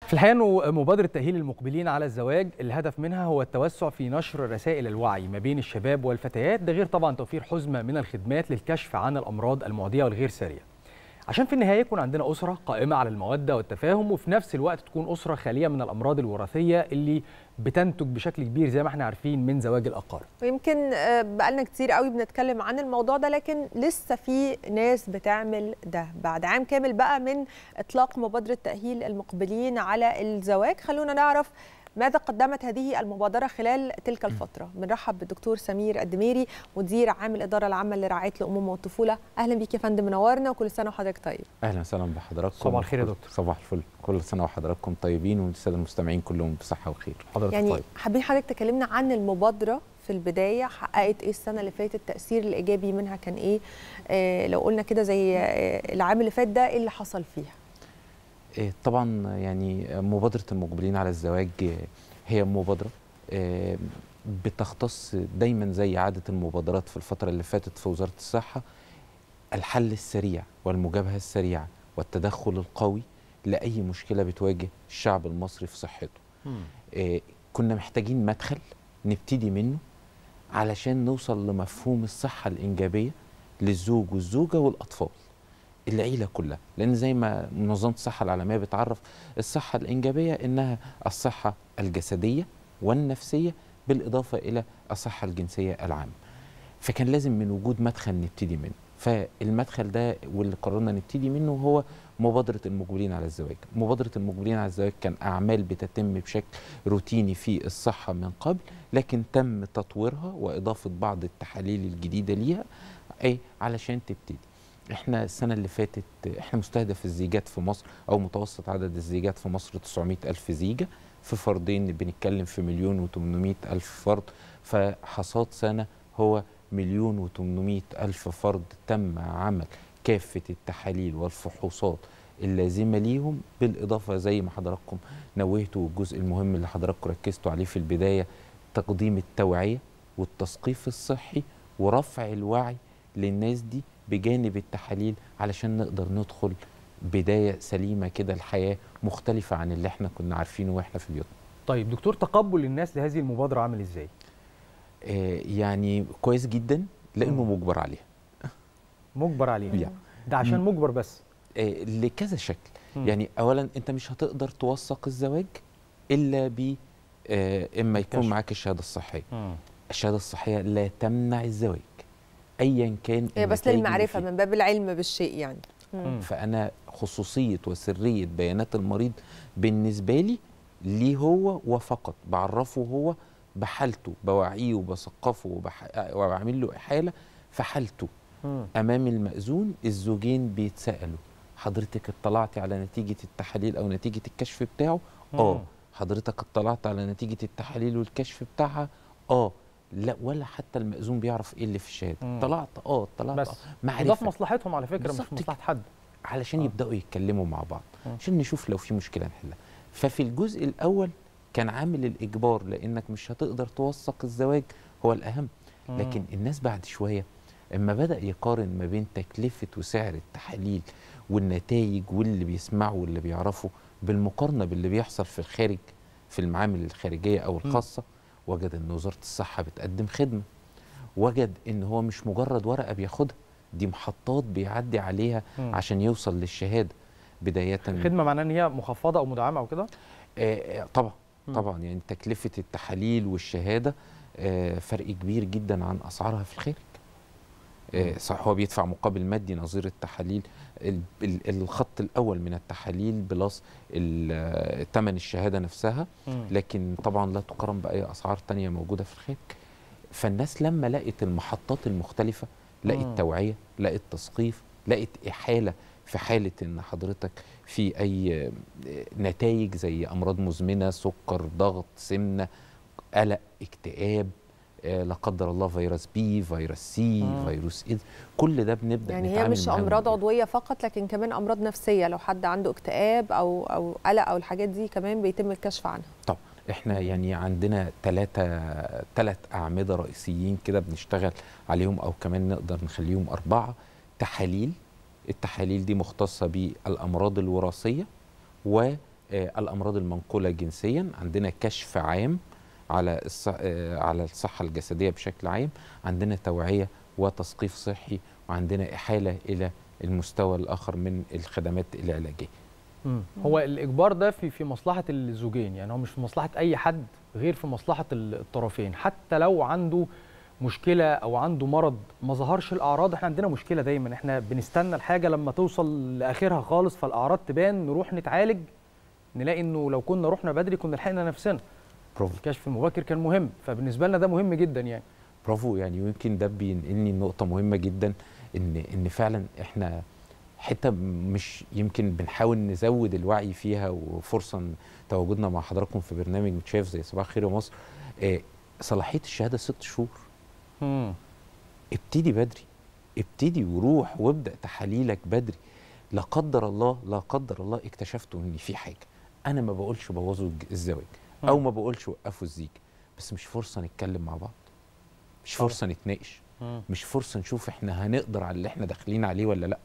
في الحقيقه انه مبادره تاهيل المقبلين على الزواج الهدف منها هو التوسع في نشر رسائل الوعي ما بين الشباب والفتيات ده غير طبعا توفير حزمه من الخدمات للكشف عن الامراض المعديه والغير ساريه عشان في النهايه يكون عندنا اسره قائمه على الموده والتفاهم وفي نفس الوقت تكون اسره خاليه من الامراض الوراثيه اللي بتنتج بشكل كبير زي ما احنا عارفين من زواج الاقارب ويمكن بقالنا كتير قوي بنتكلم عن الموضوع ده لكن لسه في ناس بتعمل ده بعد عام كامل بقى من اطلاق مبادره تاهيل المقبلين على الزواج خلونا نعرف ماذا قدمت هذه المبادرة خلال تلك الفترة؟ بنرحب بالدكتور سمير الدميري مدير عام الإدارة العامة لرعاية الأمومة والطفولة، أهلا بيك يا فندم منورنا وكل سنة وحضرتك طيب. أهلا وسهلا بحضراتكم صباح الخير يا دكتور. صباح الفل، كل سنة وحضراتكم طيبين والسادة المستمعين كلهم بصحة وخير. حضرتك يعني طيب. حابين حضرتك تكلمنا عن المبادرة في البداية حققت إيه السنة اللي فاتت التأثير الإيجابي منها كان إيه؟ آه لو قلنا كده زي آه العام اللي فات ده إيه اللي حصل فيها؟ إيه طبعا يعني مبادرة المقبلين على الزواج هي مبادرة بتختص دايما زي عادة المبادرات في الفترة اللي فاتت في وزارة الصحة الحل السريع والمجابهة السريعة والتدخل القوي لأي مشكلة بتواجه الشعب المصري في صحته كنا محتاجين مدخل نبتدي منه علشان نوصل لمفهوم الصحة الإنجابية للزوج والزوجة والأطفال العيلة كلها لأن زي ما منظمة الصحة العالمية بتعرف الصحة الإنجابية إنها الصحة الجسدية والنفسية بالإضافة إلى الصحة الجنسية العامة فكان لازم من وجود مدخل نبتدي منه فالمدخل ده واللي قررنا نبتدي منه هو مبادرة المقبلين على الزواج مبادرة المقبلين على الزواج كان أعمال بتتم بشكل روتيني في الصحة من قبل لكن تم تطويرها وإضافة بعض التحاليل الجديدة ليها أي علشان تبتدي احنا السنة اللي فاتت احنا مستهدف الزيجات في مصر او متوسط عدد الزيجات في مصر 900 ألف زيجة في فردين بنتكلم في مليون و800 ألف فرد فحصاد سنة هو مليون و800 ألف فرد تم عمل كافة التحاليل والفحوصات اللازمة ليهم بالإضافة زي ما حضراتكم نوهتوا الجزء المهم اللي حضراتكم ركزتوا عليه في البداية تقديم التوعية والتثقيف الصحي ورفع الوعي للناس دي بجانب التحاليل علشان نقدر ندخل بدايه سليمه كده الحياه مختلفه عن اللي احنا كنا عارفينه واحنا في بيوتنا. طيب دكتور تقبل الناس لهذه المبادره عامل ازاي؟ آه يعني كويس جدا لانه مجبر عليها. مجبر عليها يعني. ده عشان مجبر بس. آه لكذا شكل مم. يعني اولا انت مش هتقدر توثق الزواج الا ب آه اما يكون الكشف. معاك الشهاده الصحيه. مم. الشهاده الصحيه لا تمنع الزواج ايا كان هي بس النتائج اللي للمعرفة فيه. من باب العلم بالشيء يعني. مم. فانا خصوصيه وسريه بيانات المريض بالنسبه لي ليه هو وفقط بعرفه هو بحالته بوعيه وبثقفه وبح... وبعمل له احاله في حالته مم. امام المأذون الزوجين بيتسالوا حضرتك اطلعتي على نتيجه التحاليل او نتيجه الكشف بتاعه اه مم. حضرتك اطلعت على نتيجه التحاليل والكشف بتاعها اه لا ولا حتى المأذون بيعرف ايه اللي في الشهاده مم. طلعت اه طلعت بس آه. وده معرفه في مصلحتهم على فكره مش بالظبط في مصلحه حد. علشان آه. يبداوا يتكلموا مع بعض مم. عشان نشوف لو في مشكله نحلها ففي الجزء الاول كان عامل الاجبار لانك مش هتقدر توثق الزواج هو الاهم مم. لكن الناس بعد شويه اما بدا يقارن ما بين تكلفه وسعر التحاليل والنتائج واللي بيسمعوا واللي بيعرفوا بالمقارنه باللي بيحصل في الخارج في المعامل الخارجيه او الخاصه وجد ان وزاره الصحه بتقدم خدمه وجد ان هو مش مجرد ورقه بياخدها دي محطات بيعدي عليها مم. عشان يوصل للشهاده بدايه خدمه معناها ان هي مخفضه او مدعمه او كده؟ آه آه، طبعا مم. طبعا يعني تكلفه التحاليل والشهاده آه فرق كبير جدا عن اسعارها في الخارج آه صح هو بيدفع مقابل مادي نظير التحاليل ال- ال- الخط الاول من التحاليل بلس ال- ثمن الشهاده نفسها مم. لكن طبعا لا تقارن باي اسعار تانية موجوده في الخارج فالناس لما لقت المحطات المختلفه لقت مم. توعيه لقت تثقيف لقت احاله في حاله ان حضرتك في اي نتائج زي امراض مزمنه سكر ضغط سمنه قلق اكتئاب آه، لا قدر الله فيروس بي فيروس سي مم. فيروس ايد كل ده بنبدا يعني هي نتعامل مش معاهم امراض بيه. عضويه فقط لكن كمان امراض نفسيه لو حد عنده اكتئاب او او قلق او الحاجات دي كمان بيتم الكشف عنها طبعا احنا يعني عندنا ثلاثة ثلاث أعمدة رئيسيين كده بنشتغل عليهم أو كمان نقدر نخليهم أربعة تحاليل التحاليل دي مختصة بالأمراض الوراثية آه، الامراض المنقوله جنسيا عندنا كشف عام على الص... آه، على الصحه الجسديه بشكل عام عندنا توعيه وتثقيف صحي وعندنا احاله الى المستوى الاخر من الخدمات العلاجيه مم. هو الاجبار ده في في مصلحه الزوجين يعني هو مش في مصلحه اي حد غير في مصلحه ال- الطرفين حتى لو عنده مشكله او عنده مرض ما ظهرش الاعراض احنا عندنا مشكله دايما احنا بنستنى الحاجه لما توصل لاخرها خالص فالاعراض تبان نروح نتعالج نلاقي انه لو كنا رحنا بدري كنا لحقنا نفسنا برافو الكشف المبكر كان مهم فبالنسبه لنا ده مهم جدا يعني برافو يعني ويمكن ده بينقلني نقطة مهمة جدا ان ان فعلا احنا حتة مش يمكن بنحاول نزود الوعي فيها وفرصة إن تواجدنا مع حضراتكم في برنامج متشاف زي صباح خير يا مصر آه، صلاحية الشهادة ست شهور مم. ابتدي بدري ابتدي وروح وابدأ تحاليلك بدري لا قدر الله لا قدر الله اكتشفتوا ان في حاجة انا ما بقولش بوظوا الج- الزواج او مم. ما بقولش وقفوا الزيج بس مش فرصة نتكلم مع بعض مش طبعا. فرصة نتناقش مم. مش فرصه نشوف احنا هنقدر على اللي احنا داخلين عليه ولا لا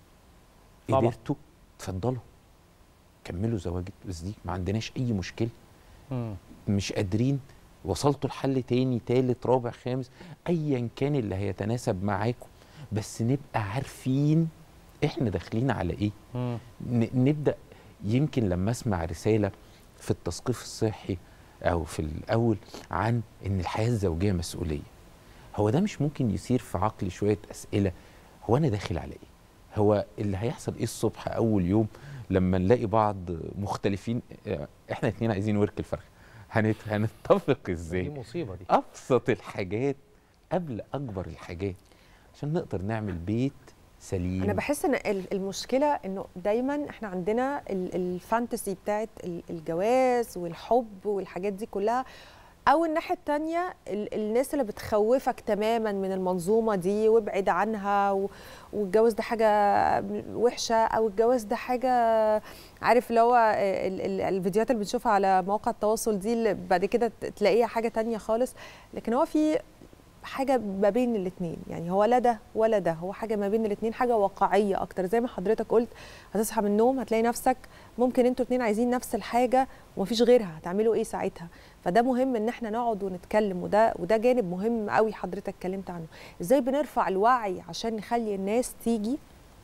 طبعا. قدرتوا اتفضلوا كملوا زواج الزيج ما عندناش اي مشكله مم. مش قادرين وصلتوا لحل تاني تالت رابع خامس ايا كان اللي هيتناسب معاكم بس نبقى عارفين احنا داخلين على ايه مم. ن- نبدا يمكن لما اسمع رساله في التثقيف الصحي او في الاول عن ان الحياه الزوجيه مسؤوليه هو ده مش ممكن يثير في عقلي شويه اسئله هو انا داخل على ايه هو اللي هيحصل ايه الصبح اول يوم لما نلاقي بعض مختلفين آه، احنا اتنين عايزين ورك الفرخ هنت... هنتفق دي ازاي مصيبه دي ابسط الحاجات قبل اكبر الحاجات عشان نقدر نعمل بيت سليم انا بحس ان ال- المشكله انه دايما احنا عندنا ال- الفانتسي بتاعت ال- الجواز والحب والحاجات دي كلها او الناحيه التانية ال- الناس اللي بتخوفك تماما من المنظومه دي وابعد عنها و- والجواز ده حاجه وحشه او الجواز ده حاجه عارف اللي هو ال- ال- الفيديوهات اللي بنشوفها على مواقع التواصل دي اللي بعد كده ت- تلاقيها حاجه تانية خالص لكن هو في حاجه ما بين الاثنين يعني هو لا ده ولا ده هو حاجه ما بين الاثنين حاجه واقعيه اكتر زي ما حضرتك قلت هتصحى من النوم هتلاقي نفسك ممكن انتوا الاثنين عايزين نفس الحاجه ومفيش غيرها هتعملوا ايه ساعتها فده مهم ان احنا نقعد ونتكلم وده وده جانب مهم قوي حضرتك اتكلمت عنه ازاي بنرفع الوعي عشان نخلي الناس تيجي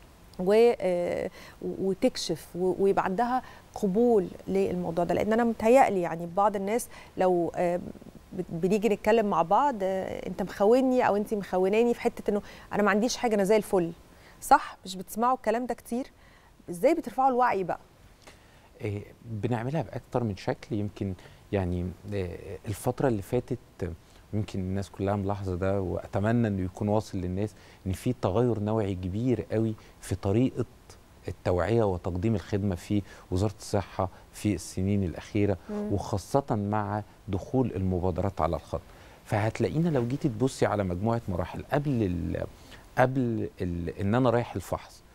و آه، وتكشف و- ويبقى عندها قبول للموضوع ده لان انا متهيألي يعني بعض الناس لو آه، بت- بنيجي نتكلم مع بعض آه، انت مخوني او انت مخوناني في حته انه انا ما عنديش حاجه انا زي الفل صح مش بتسمعوا الكلام ده كتير ازاي بترفعوا الوعي بقى آه، بنعملها بأكتر من شكل يمكن يعني آه، الفترة اللي فاتت آه، يمكن الناس كلها ملاحظة ده وأتمنى إنه يكون واصل للناس إن في تغير نوعي كبير قوي في طريقة التوعية وتقديم الخدمة في وزارة الصحة في السنين الأخيرة مم. وخاصة مع دخول المبادرات على الخط فهتلاقينا لو جيتي تبصي على مجموعة مراحل قبل ال قبل ال إن أنا رايح الفحص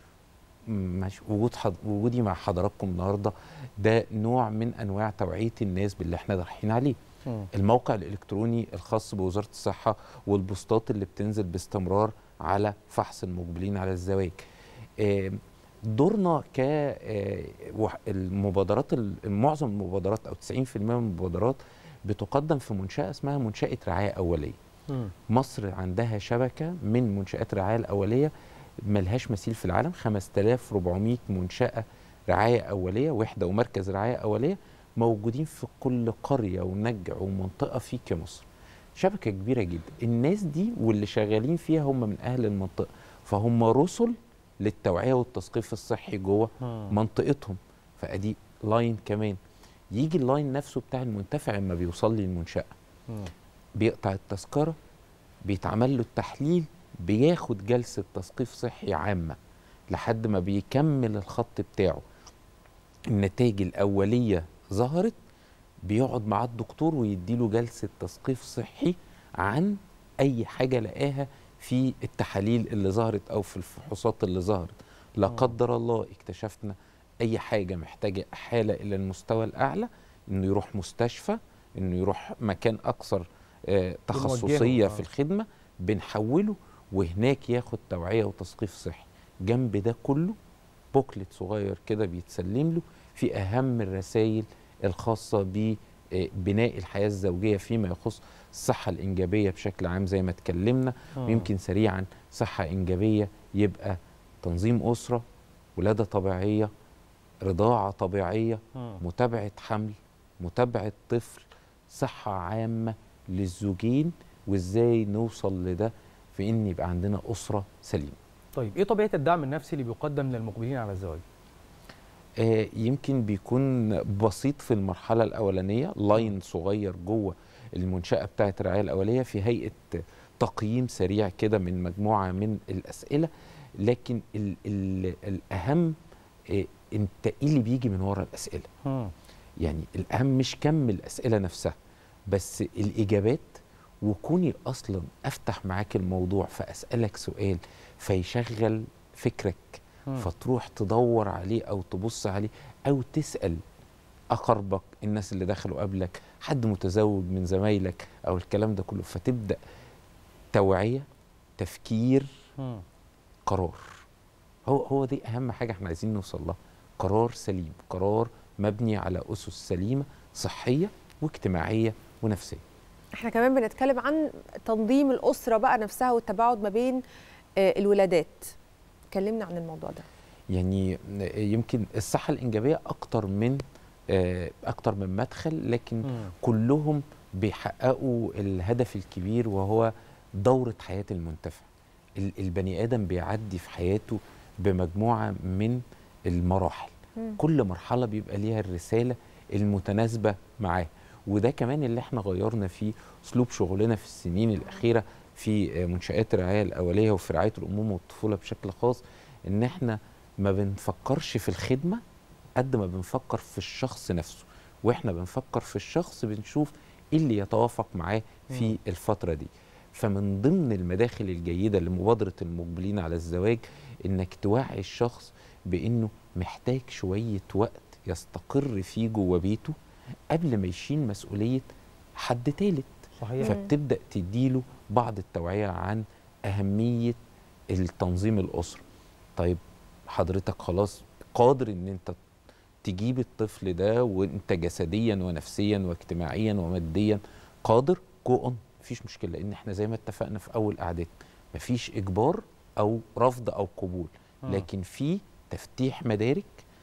مش وجود حض... وجودي مع حضراتكم النهارده ده نوع من انواع توعيه الناس باللي احنا رايحين عليه مم. الموقع الالكتروني الخاص بوزاره الصحه والبوستات اللي بتنزل باستمرار على فحص المقبلين على الزواج آم، دورنا ك آه، وح- المبادرات ال- معظم المبادرات او 90% من المبادرات بتقدم في منشاه اسمها منشاه رعايه اوليه مم. مصر عندها شبكة من منشآت الرعاية الأولية ملهاش مثيل في العالم 5400 منشأة رعاية أولية وحدة ومركز رعاية أولية موجودين في كل قرية ونجع ومنطقة في مصر شبكة كبيرة جدا الناس دي واللي شغالين فيها هم من أهل المنطقة فهم رسل للتوعية والتثقيف الصحي جوه مم. منطقتهم فأدي لاين كمان يجي اللاين نفسه بتاع المنتفع لما بيوصل لي المنشأة مم. بيقطع التذكرة بيتعمل له التحليل بياخد جلسة تثقيف صحي عامة لحد ما بيكمل الخط بتاعه النتائج الأولية ظهرت بيقعد مع الدكتور ويديله جلسة تثقيف صحي عن أي حاجة لقاها في التحاليل اللي ظهرت أو في الفحوصات اللي ظهرت لا مم. قدر الله اكتشفنا أي حاجة محتاجة إحالة إلى المستوى الأعلى إنه يروح مستشفى إنه يروح مكان أكثر آه، تخصصية آه. في الخدمة بنحوله وهناك ياخد توعية وتثقيف صحي جنب ده كله بوكلت صغير كده بيتسلم له في اهم الرسائل الخاصه ببناء الحياه الزوجيه فيما يخص الصحه الانجابيه بشكل عام زي ما اتكلمنا ويمكن سريعا صحه انجابيه يبقى تنظيم اسره ولاده طبيعيه رضاعه طبيعيه متابعه حمل متابعه طفل صحه عامه للزوجين وازاي نوصل لده في ان يبقى عندنا اسره سليمه طيب ايه طبيعه الدعم النفسي اللي بيقدم للمقبلين على الزواج آه يمكن بيكون بسيط في المرحله الاولانيه لاين صغير جوه المنشاه بتاعه الرعايه الاوليه في هيئه تقييم سريع كده من مجموعه من الاسئله لكن ال ال الاهم آه انت ايه اللي بيجي من ورا الاسئله مم. يعني الاهم مش كم الاسئله نفسها بس الاجابات وكوني اصلا افتح معاك الموضوع فاسالك سؤال فيشغل فكرك مم. فتروح تدور عليه او تبص عليه او تسال اقربك الناس اللي دخلوا قبلك حد متزوج من زمايلك او الكلام ده كله فتبدا توعيه تفكير مم. قرار هو هو دي اهم حاجه احنا عايزين نوصل لها قرار سليم قرار مبني على اسس سليمه صحيه واجتماعيه ونفسيه احنا كمان بنتكلم عن تنظيم الاسره بقى نفسها والتباعد ما بين آه، الولادات كلمنا عن الموضوع ده يعني يمكن الصحه الانجابيه اكتر من آه، اكتر من مدخل لكن مم. كلهم بيحققوا الهدف الكبير وهو دورة حياة المنتفع ال- البني آدم بيعدي في حياته بمجموعة من المراحل مم. كل مرحلة بيبقى ليها الرسالة المتناسبة معاه وده كمان اللي احنا غيرنا فيه اسلوب شغلنا في السنين الاخيره في آه، منشات الرعايه الاوليه وفي رعايه الامومه والطفوله بشكل خاص ان احنا ما بنفكرش في الخدمه قد ما بنفكر في الشخص نفسه واحنا بنفكر في الشخص بنشوف ايه اللي يتوافق معاه في الفتره دي فمن ضمن المداخل الجيده لمبادره المقبلين على الزواج انك توعي الشخص بانه محتاج شويه وقت يستقر فيه جوه بيته قبل ما يشيل مسؤوليه حد تالت صحيح فبتبدا تديله بعض التوعيه عن اهميه التنظيم الاسره طيب حضرتك خلاص قادر ان انت تجيب الطفل ده وانت جسديا ونفسيا واجتماعيا وماديا قادر جو اون مفيش مشكله لان احنا زي ما اتفقنا في اول قعدتنا مفيش اجبار او رفض او قبول مم. لكن في تفتيح مدارك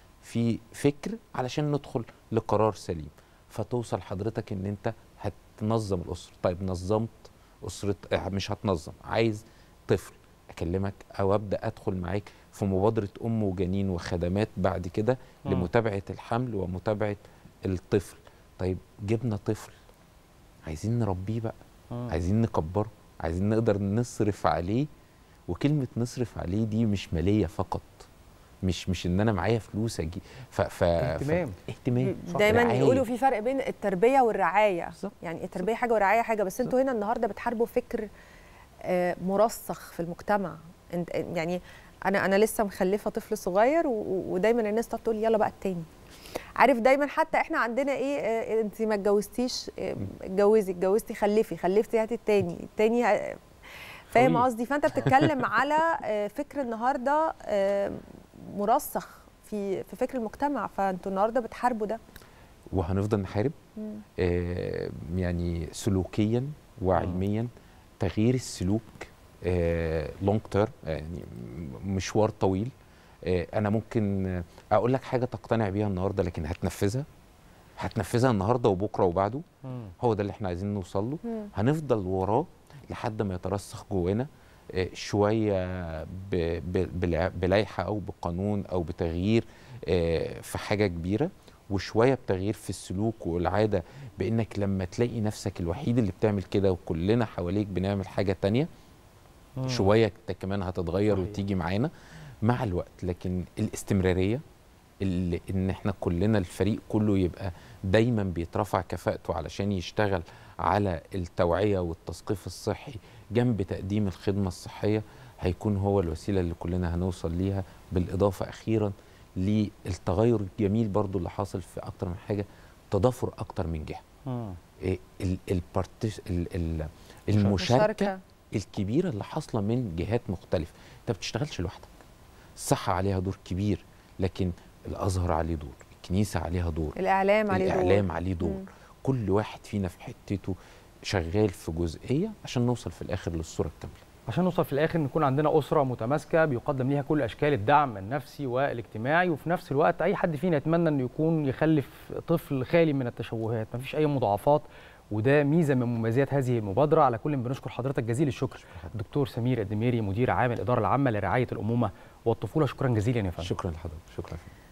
في فكر علشان ندخل لقرار سليم فتوصل حضرتك ان انت هتنظم الاسره طيب نظمت اسره آه، مش هتنظم عايز طفل اكلمك او ابدا ادخل معاك في مبادره ام وجنين وخدمات بعد كده مم. لمتابعه الحمل ومتابعه الطفل طيب جبنا طفل عايزين نربيه بقى مم. عايزين نكبره عايزين نقدر نصرف عليه وكلمه نصرف عليه دي مش ماليه فقط مش مش ان انا معايا فلوس اجي ف ف اهتمام. ف... اهتمام دايما رعاية. بيقولوا في فرق بين التربيه والرعايه بالظبط. يعني التربيه حاجه والرعايه حاجه بس انتوا هنا النهارده بتحاربوا فكر آه، مرسخ في المجتمع انت يعني انا انا لسه مخلفه طفل صغير و- و- ودايما الناس تقعد تقول يلا بقى التاني عارف دايما حتى احنا عندنا ايه آه، انت ما اتجوزتيش آه، اتجوزي اتجوزتي خلفي خلفتي هاتي التاني التاني ه- فاهم طويل. قصدي فانت بتتكلم على آه، فكر النهارده آه، مرسخ في في فكر المجتمع فانتوا النهارده بتحاربوا ده وهنفضل نحارب مم. آه يعني سلوكيا وعلميا تغيير السلوك لونج تيرم يعني م- مشوار طويل آه انا ممكن آه، اقول لك حاجه تقتنع بيها النهارده لكن هتنفذها هتنفذها النهارده وبكره وبعده مم. هو ده اللي احنا عايزين نوصل له مم. هنفضل وراه لحد ما يترسخ جوانا آه، شويه ب- ب- بلع- بلائحه او بقانون او بتغيير آه، في حاجه كبيره وشويه بتغيير في السلوك والعاده بانك لما تلاقي نفسك الوحيد اللي بتعمل كده وكلنا حواليك بنعمل حاجه تانية مم. شويه انت كمان هتتغير صحيح. وتيجي معانا مع الوقت لكن الاستمراريه اللي ان احنا كلنا الفريق كله يبقى دايما بيترفع كفاءته علشان يشتغل على التوعيه والتثقيف الصحي جنب تقديم الخدمه الصحيه هيكون هو الوسيله اللي كلنا هنوصل ليها بالاضافه اخيرا للتغير الجميل برضو اللي حاصل في اكتر من حاجه تضافر اكتر من جهه مم. إيه ال- البارتيس ال- ال- المشاركه مشاركة. الكبيره اللي حاصله من جهات مختلفه انت ما بتشتغلش لوحدك الصحه عليها دور كبير لكن الازهر عليه دور الكنيسه عليها دور الاعلام عليه دور الاعلام عليه دور مم. كل واحد فينا في حتته شغال في جزئيه عشان نوصل في الاخر للصوره الكامله عشان نوصل في الاخر نكون عندنا اسره متماسكه بيقدم ليها كل اشكال الدعم النفسي والاجتماعي وفي نفس الوقت اي حد فينا يتمنى انه يكون يخلف طفل خالي من التشوهات مفيش اي مضاعفات وده ميزه من مميزات هذه المبادره على كل بنشكر حضرتك جزيل الشكر دكتور سمير الدميري مدير عام الاداره العامه لرعايه الامومه والطفوله شكرا جزيلا يا فندم شكرا لحضرتك شكرا فندم.